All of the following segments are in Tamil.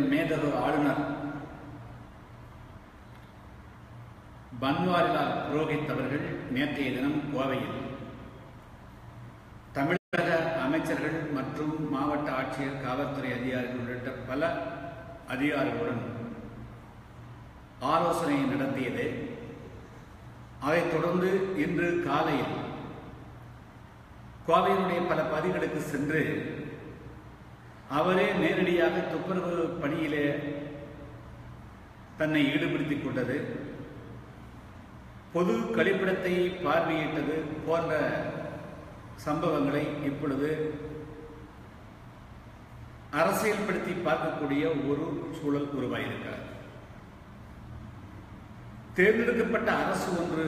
மேதகு ஆளுநர் பன்வாரிலால் புரோஹித் அவர்கள் நேற்றைய தினம் கோவையில் தமிழக அமைச்சர்கள் மற்றும் மாவட்ட ஆட்சியர் காவல்துறை அதிகாரிகள் உள்ளிட்ட பல அதிகாரிகளுடன் ஆலோசனை நடத்தியது அதைத் தொடர்ந்து இன்று காலையில் கோவையினுடைய பல பகுதிகளுக்கு சென்று அவரே நேரடியாக துப்புரவு பணியிலே தன்னை ஈடுபடுத்திக் கொண்டது பொது கழிப்பிடத்தை பார்வையிட்டது போன்ற சம்பவங்களை இப்பொழுது அரசியல்படுத்தி பார்க்கக்கூடிய ஒரு சூழல் உருவாயிருக்கிறது தேர்ந்தெடுக்கப்பட்ட அரசு ஒன்று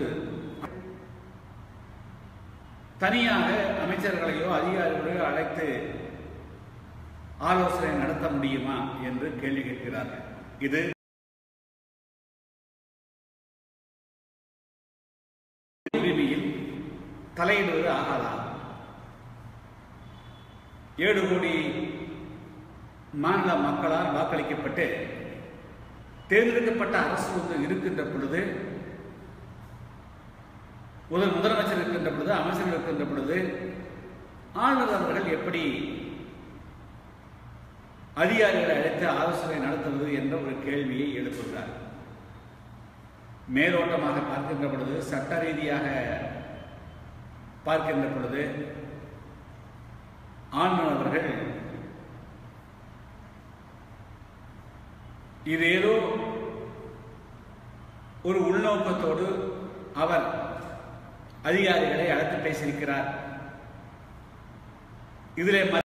தனியாக அமைச்சர்களையோ அதிகாரிகளையோ அழைத்து ஆலோசனை நடத்த முடியுமா என்று கேள்வி கேட்கிறார்கள் இது உரிமையில் தலையிடுவது ஆகாதா ஏழு கோடி மாநில மக்களால் வாக்களிக்கப்பட்டு தேர்ந்தெடுக்கப்பட்ட அரசு ஒன்று இருக்கின்ற பொழுது முதல் முதலமைச்சர் இருக்கின்ற பொழுது அமைச்சர்கள் இருக்கின்ற பொழுது ஆளுநர் அவர்கள் எப்படி அதிகாரிகளை அழைத்து ஆலோசனை நடத்துவது என்ற ஒரு கேள்வியை எழுப்புகிறார் மேலோட்டமாக பார்க்கின்ற பொழுது சட்ட ரீதியாக பார்க்கின்ற பொழுது ஆளுநர் அவர்கள் இது ஏதோ ஒரு உள்நோக்கத்தோடு அவர் அதிகாரிகளை அழைத்து பேசியிருக்கிறார் இதிலே ம-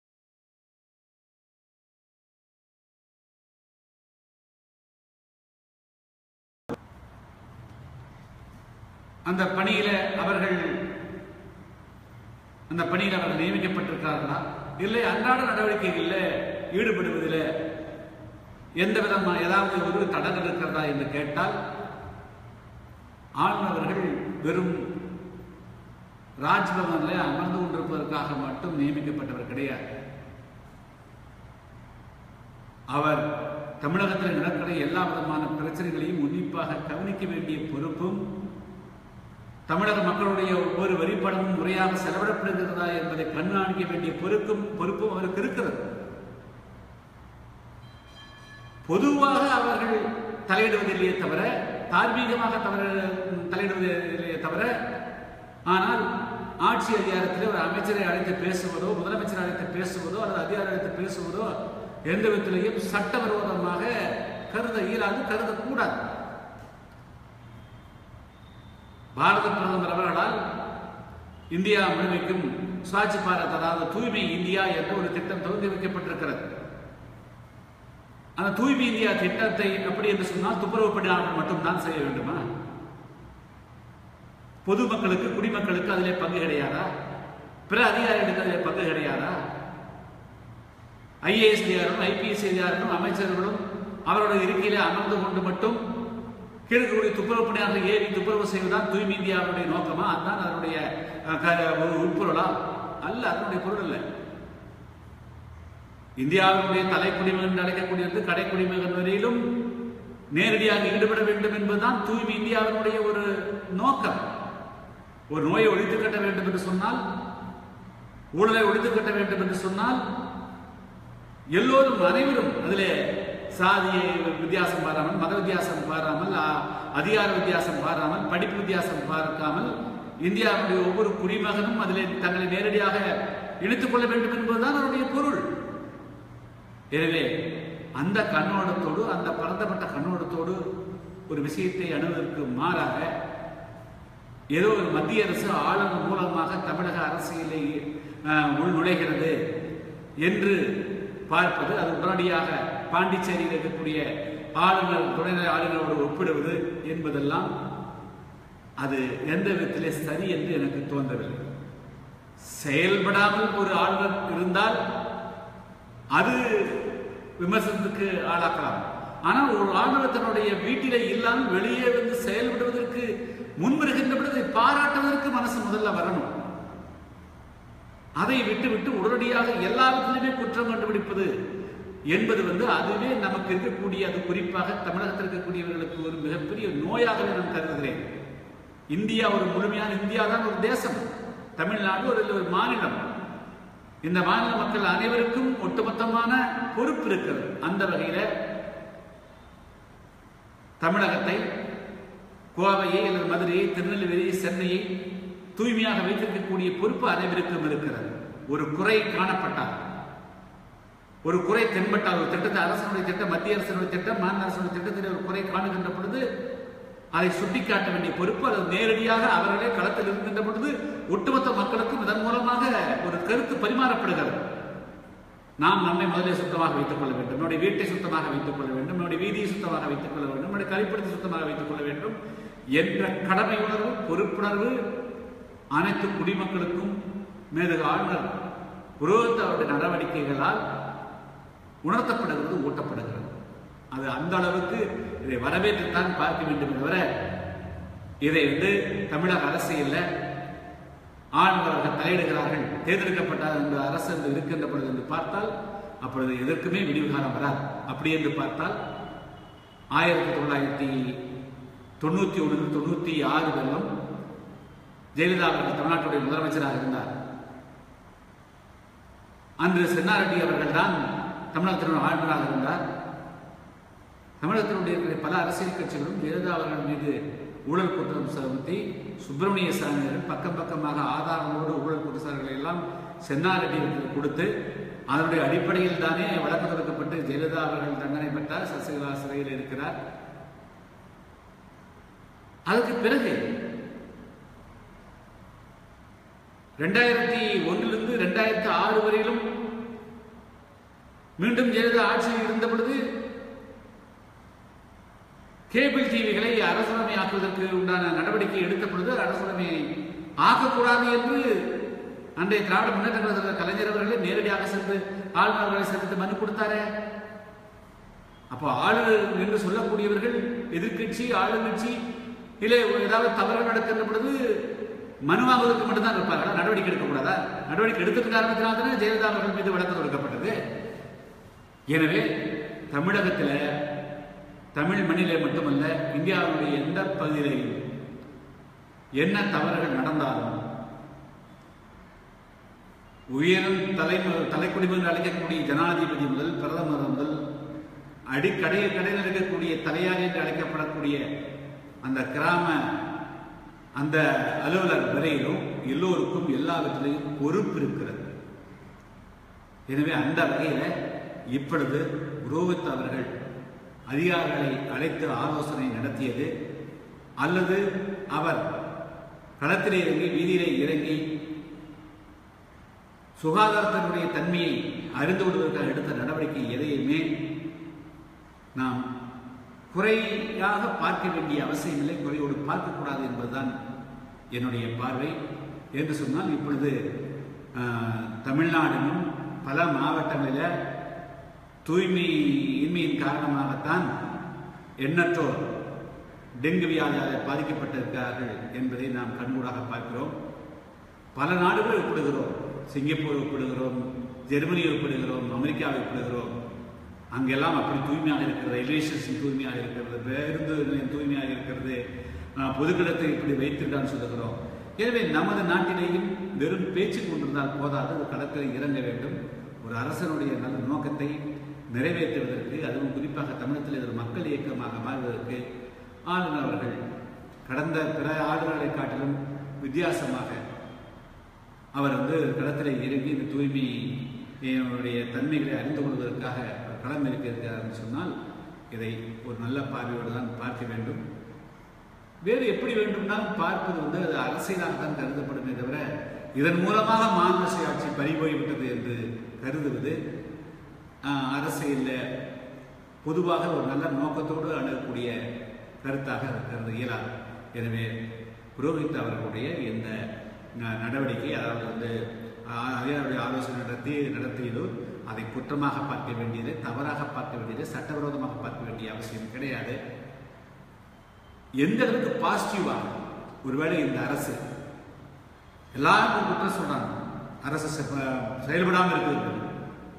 அந்த பணியில அவர்கள் அந்த பணியில் அவர்கள் நியமிக்கப்பட்டிருக்கிறார்களா இல்லை அன்றாட நடவடிக்கைகளில் ஈடுபடுவதில் எந்த விதமான ஏதாவது ஒரு தடங்கள் இருக்கிறதா என்று கேட்டால் ஆளுநர்கள் வெறும் ராஜ்பவனில் அமர்ந்து கொண்டிருப்பதற்காக மட்டும் நியமிக்கப்பட்டவர் கிடையாது அவர் தமிழகத்தில் நடக்கிற எல்லா விதமான பிரச்சனைகளையும் உன்னிப்பாக கவனிக்க வேண்டிய பொறுப்பும் தமிழக மக்களுடைய ஒவ்வொரு வரிப்படமும் முறையாக செலவிடப்படுகிறதா என்பதை கண்காணிக்க வேண்டிய பொறுப்பும் பொறுப்பும் அவருக்கு இருக்கிறது பொதுவாக அவர்கள் தலையிடுவதில்லையே தவிர தார்மீகமாக தவிர தலையிடுவதில்லையே தவிர ஆனால் ஆட்சி அதிகாரத்தில் ஒரு அமைச்சரை அழைத்து பேசுவதோ முதலமைச்சரை அழைத்து பேசுவதோ அல்லது அதிகாரி அழைத்து பேசுவதோ எந்த விதத்திலையும் சட்டவிரோதமாக கருத இயலாது கருதக்கூடாது பாரத பிரதமர் அவர்களால் இந்தியா முழுமைக்கும் சுவாட்சி பாரத் அதாவது தூய்மை இந்தியா என்ற ஒரு திட்டம் துவங்கி வைக்கப்பட்டிருக்கிறது அந்த தூய்மை இந்தியா திட்டத்தை எப்படி என்று சொன்னால் துப்புரவு பணியாளர்கள் மட்டும்தான் செய்ய வேண்டுமா பொதுமக்களுக்கு குடிமக்களுக்கு அதிலே பங்கு கிடையாதா பிற அதிகாரிகளுக்கு அதிலே பங்கு கிடையாதா ஐஏஎஸ் அதிகாரிகளும் ஐபிஎஸ் அதிகாரிகளும் அமைச்சர்களும் அவரோட இருக்கையிலே அமர்ந்து கொண்டு மட்டும் கீழக்கூடிய துப்புரவு பணியாளர்கள் ஏறி துப்புரவு செய்வதுதான் தூய்மை இந்தியாவுடைய நோக்கமா அதுதான் அதனுடைய அஹ், க- ஒரு உட்பொருளா அல்ல அதனுடைய பொருள் இல்லை இந்தியாவினுடைய தலைக்குடிமகன் என்று அழைக்கக்கூடியது கடைக்குடிமகன் வரையிலும் நேரடியாக ஈடுபட வேண்டும் என்பதுதான் தூய்மை இந்தியாவினுடைய ஒரு நோக்கம் ஒரு நோயை ஒழித்து கட்ட வேண்டும் என்று சொன்னால் ஊழலை ஒழித்து கட்ட வேண்டும் என்று சொன்னால் எல்லோரும் அனைவரும் அதிலே சாதிய வித்தியாசம் பாராமல் மத வித்தியாசம் பாராமல் அ- அதிகார வித்தியாசம் பாராமல் படிப்பு வித்தியாசம் பார்க்காமல் இந்தியாவுடைய ஒவ்வொரு குடிமகனும் அதிலே தங்களை நேரடியாக இணைத்துக் கொள்ள வேண்டும் என்பதுதான் அவருடைய பொருள் எனவே அந்த கண்ணோட்டத்தோடு அந்த பரந்தப்பட்ட கண்ணோட்டத்தோடு ஒரு விஷயத்தை அணுவதற்கு மாறாக ஏதோ ஒரு மத்திய அரசு ஆளுநர் மூலமாக தமிழக அரசியலை அஹ், உள் நுழைகிறது என்று பார்ப்பது அது உடனடியாக பாண்டிச்சேரியில் இருக்கக்கூடிய ஆளுநர் துணைநிலை ஆளுநரோடு ஒப்பிடுவது என்பதெல்லாம் அது எந்த விதத்திலே சரி என்று எனக்கு தோன்றவில்லை செயல்படாமல் ஒரு ஆளுநர் இருந்தால் அது விமர்சனத்துக்கு ஆளாக்கலாம் ஆனால் ஒரு ஆளுநர் தன்னுடைய வீட்டிலே இல்லாமல் வெளியே வந்து செயல்படுவதற்கு முன்வருகின்ற பொழுது அதை பாராட்டுவதற்கு மனசு முதல்ல வரணும் அதை விட்டுவிட்டு உடனடியாக எல்லா விதத்திலுமே குற்றம் கண்டுபிடிப்பது என்பது வந்து அதுவே நம் நமக்கு இருக்கக்கூடிய அது குறிப்பாக தமிழகத்தில் இருக்கக்கூடியவர்களுக்கு ஒரு மிகப்பெரிய நோயாகவே நான் கருதுகிறேன் இந்தியா ஒரு முழுமையான இந்தியா தான் ஒரு தேசம் தமிழ்நாடு ஒரு ஒரு மாநிலம் இந்த மாநில மக்கள் அனைவருக்கும் ஒட்டுமொத்தமான பொறுப்பு இருக்கிறது அந்த வகையில தமிழகத்தை கோவையை அல்லது மதுரையை திருநெல்வேலியை சென்னையை தூய்மையாக வைத்திருக்கக்கூடிய பொறுப்பு அனைவருக்கும் இருக்கிறது ஒரு குறை காணப்பட்டால் ஒரு குறை தென்பட்டால் ஒரு திட்டத்தை அரசனுடைய திட்டம் மத்திய அரசனுடைய திட்டம் மாநில அரசுடைய திட்டத்தில் ஒரு குறை காணுகின்ற பொழுது அதை சுட்டிக்காட்ட வேண்டிய பொறுப்பு அது நேரடியாக அவர்களே களத்தில் இருக்கின்ற பொழுது ஒட்டுமொத்த மக்களுக்கும் இதன் மூலமாக ஒரு கருத்து பரிமாறப்படுகிறது நாம் நம்மை முதலில் சுத்தமாக வைத்துக் கொள்ள வேண்டும் நம்முடைய வீட்டை சுத்தமாக வைத்துக் கொள்ள வேண்டும் நம்முடைய வீதியை சுத்தமாக வைத்துக் கொள்ள வேண்டும் நம்முடைய கழிப்பிடத்தை சுத்தமாக வைத்துக் கொள்ள வேண்டும் என்ற கடமை உணர்வு பொறுப்புணர்வு அனைத்து குடிமக்களுக்கும் மேதகு ஆளுநர் புரோகித அவருடைய நடவடிக்கைகளால் உணர்த்தப்படுகிறது ஊட்டப்படுகிறது அது அந்த அளவுக்கு இதை வரவேற்றுத்தான் பார்க்க வேண்டும் தவிர இதை வந்து தமிழக அரசியல்ல ஆளுநர் அவர்கள் தலையிடுகிறார்கள் தேர்ந்தெடுக்கப்பட்ட அந்த அரசு என்று இருக்கின்ற பொழுது என்று பார்த்தால் அப்பொழுது எதற்குமே விடிவு காலம் வராது அப்படி என்று பார்த்தால் ஆயிரத்தி தொள்ளாயிரத்தி தொண்ணூத்தி ஒன்று தொண்ணூத்தி ஆறு வெள்ளம் ஜெயலலிதா அவர்கள் தமிழ்நாட்டுடைய முதலமைச்சராக இருந்தார் அன்று சென்னாரெட்டி அவர்கள் தான் தமிழகத்தினுடைய ஆளுநராக இருந்தார் தமிழகத்தினுடைய இருக்கிற பல அரசியல் கட்சிகளும் ஜெயலலிதா அவர்கள் மீது ஊழல் குற்றம் சுமத்தி சுப்பிரமணிய சாமியார் பக்கம் பக்கமாக ஆதாரங்களோடு ஊழல் குற்றச்சாட்டுகளை எல்லாம் சென்னாரெட்டிக்கு கொடுத்து அதனுடைய அடிப்படையில் தானே வழக்கு தொடக்கப்பட்டு ஜெயலலிதா அவர்கள் தண்டனை பெற்றார் சசிகலா சிறையில் இருக்கிறார் அதுக்கு பிறகு ரெண்டாயிரத்தி ஒன்றிலிருந்து ரெண்டாயிரத்தி ஆறு வரையிலும் மீண்டும் ஜெயலலிதா ஆட்சியில் இருந்த பொழுது கேபிள் டிவிகளை அரசுடைமை ஆக்குவதற்கு உண்டான நடவடிக்கை எடுத்த பொழுது அரசுடைமை ஆக்கக்கூடாது என்று அன்றைய திராவிட முன்னேற்ற கழக கலைஞர் அவர்களே நேரடியாக சென்று ஆளுநர்களை சந்தித்து மனு கொடுத்தாரே அப்போ ஆளுநர் என்று சொல்லக்கூடியவர்கள் எதிர்க்கட்சி ஆளுங்கட்சி இல்லை ஏதாவது தவறு நடக்கின்ற பொழுது மனுவாகுவதற்கு மட்டும்தான் இருப்பார்கள் நடவடிக்கை எடுக்கக்கூடாதா நடவடிக்கை எடுத்தது காரணத்தினால் தானே ஜெயலலிதா அவர்கள் மீது வழக்கு தொடுக்கப்பட்டது எனவே தமிழகத்தில் தமிழ் மண்ணிலே மட்டுமல்ல இந்தியாவுடைய எந்த பகுதியிலையும் என்ன தவறுகள் நடந்தாலும் உயரும் தலை தலைக்குடிமை என்று அழைக்கக்கூடிய ஜனாதிபதி முதல் பிரதமர் முதல் அடிக்கடை கடையில் இருக்கக்கூடிய தலையாரி என்று அழைக்கப்படக்கூடிய அந்த கிராம அந்த அலுவலர் வரையிலும் எல்லோருக்கும் எல்லாவற்றிலையும் பொறுப்பு இருக்கிறது எனவே அந்த வகையில் இப்பொழுது புரோஹித் அவர்கள் அதிகாரிகளை அழைத்து ஆலோசனை நடத்தியது அல்லது அவர் களத்திலே இறங்கி வீதியிலே இறங்கி சுகாதாரத்தினுடைய தன்மையை அறிந்து கொள்வதற்காக எடுத்த நடவடிக்கை எதையுமே நாம் குறையாக பார்க்க வேண்டிய அவசியமில்லை குறையோடு பார்க்கக்கூடாது என்பதுதான் என்னுடைய பார்வை என்று சொன்னால் இப்பொழுது ஆஹ், தமிழ்நாடிலும் பல மாவட்டங்களில் தூய்மை இன்மையின் காரணமாகத்தான் எண்ணற்றோர் டெங்கு வியாதியால் பாதிக்கப்பட்டிருக்கிறார்கள் என்பதை நாம் கண்கூடாக பார்க்கிறோம் பல நாடுகளை ஒப்பிடுகிறோம் சிங்கப்பூர் ஒப்பிடுகிறோம் ஜெர்மனி ஒப்பிடுகிறோம் அமெரிக்காவை ஒப்பிடுகிறோம் அங்கெல்லாம் அப்படி தூய்மையாக இருக்கிறது ரயில்வே ஸ்டேஷன் தூய்மையாக இருக்கிறது பேருந்து நிலையம் தூய்மையாக இருக்கிறது ஆஹ், பொதுக்கிடத்தை இப்படி வைத்திருக்கான்னு சொல்லுகிறோம் எனவே நமது நாட்டிலேயும் வெறும் பேச்சு கொண்டிருந்தால் போதாது ஒரு களத்தில் இறங்க வேண்டும் ஒரு அரசனுடைய நல்ல நோக்கத்தை நிறைவேற்றுவதற்கு அதுவும் குறிப்பாக தமிழகத்தில் இது ஒரு மக்கள் இயக்கமாக மாறுவதற்கு ஆளுநர் அவர்கள் கடந்த பிற ஆளுநர்களை காட்டிலும் வித்தியாசமாக அவர் வந்து களத்தில் இறங்கி இந்த தூய்மையுடைய தன்மைகளை அறிந்து கொள்வதற்காக அவர் களம் இருக்கிறார்னு சொன்னால் இதை ஒரு நல்ல பார்வையோடு தான் பார்க்க வேண்டும் வேறு எப்படி வேண்டும்னாலும் பார்ப்பது வந்து அது அரசியலாக தான் கருதப்படுமே தவிர இதன் மூலமாக மாநில சுயாட்சி பறிபோய்விட்டது என்று கருதுவது ஆஹ், அரசியலில் பொதுவாக ஒரு நல்ல நோக்கத்தோடு அணுகக்கூடிய கருத்தாக அது கருத இயலாது எனவே புரோஹித் அவர்களுடைய இந்த ந- நடவடிக்கை அதாவது வந்து ஆ- அதிகாரியுடைய ஆலோசனை நடத்தி நடத்தியதோ அதை குற்றமாக பார்க்க வேண்டியது தவறாக பார்க்க வேண்டியது சட்டவிரோதமாக பார்க்க வேண்டிய அவசியம் கிடையாது எந்த அளவுக்கு பாசிட்டிவாக ஒருவேளை இந்த அரசு எல்லாருக்கும் குற்றம் சொல்றாங்க அரசு செ- செயல்படாமல் இருக்குது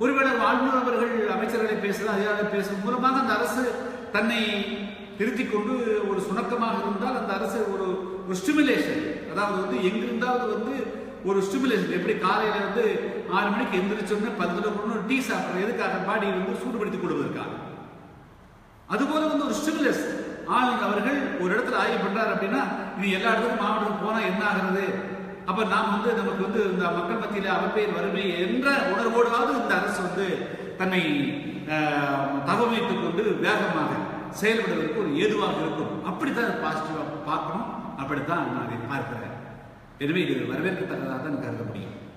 ஒருவேளை வாழ்நூர் அவர்கள் அமைச்சர்களை பேசுகிற அதிகாரிகளை பேசும் மூலமாக அந்த அரசு தன்னை திருத்திக் கொண்டு ஒரு சுணக்கமாக இருந்தால் அந்த அரசு ஒரு ஒரு ஸ்டிமுலேஷன் அதாவது வந்து எங்கிருந்தாவது வந்து ஒரு ஸ்டிமுலேஷன் எப்படி காலையில வந்து ஆறு மணிக்கு எந்திரிச்சோன்னு பத்து கொண்டு டீ சாப்பிட்றது எதுக்காக பாடி வந்து சூடுபடுத்திக் கொள்வதற்காக அதுபோல வந்து ஒரு ஸ்டிமுலஸ் ஆளுநர் அவர்கள் ஒரு இடத்துல ஆய்வு பண்றாரு அப்படின்னா இது எல்லா இடத்துக்கும் மாவட்டத்துக்கு போனா என்ன ஆகிறது அப்ப நாம் வந்து நமக்கு வந்து இந்த மக்கள் மத்தியில அவப்பேர் வறுமை என்ற உணர்வோடாவது இந்த அரசு வந்து தன்னை ஆஹ், தகவமைத்துக் கொண்டு வேகமாக செயல்படுவதற்கு ஒரு ஏதுவாக இருக்கும் அப்படித்தான் பாசிட்டிவா பார்க்கணும் அப்படித்தான் நான் இதை பார்க்கிறேன் எனவே இது வரவேற்கத்தக்கதாக தான் கருத முடியும்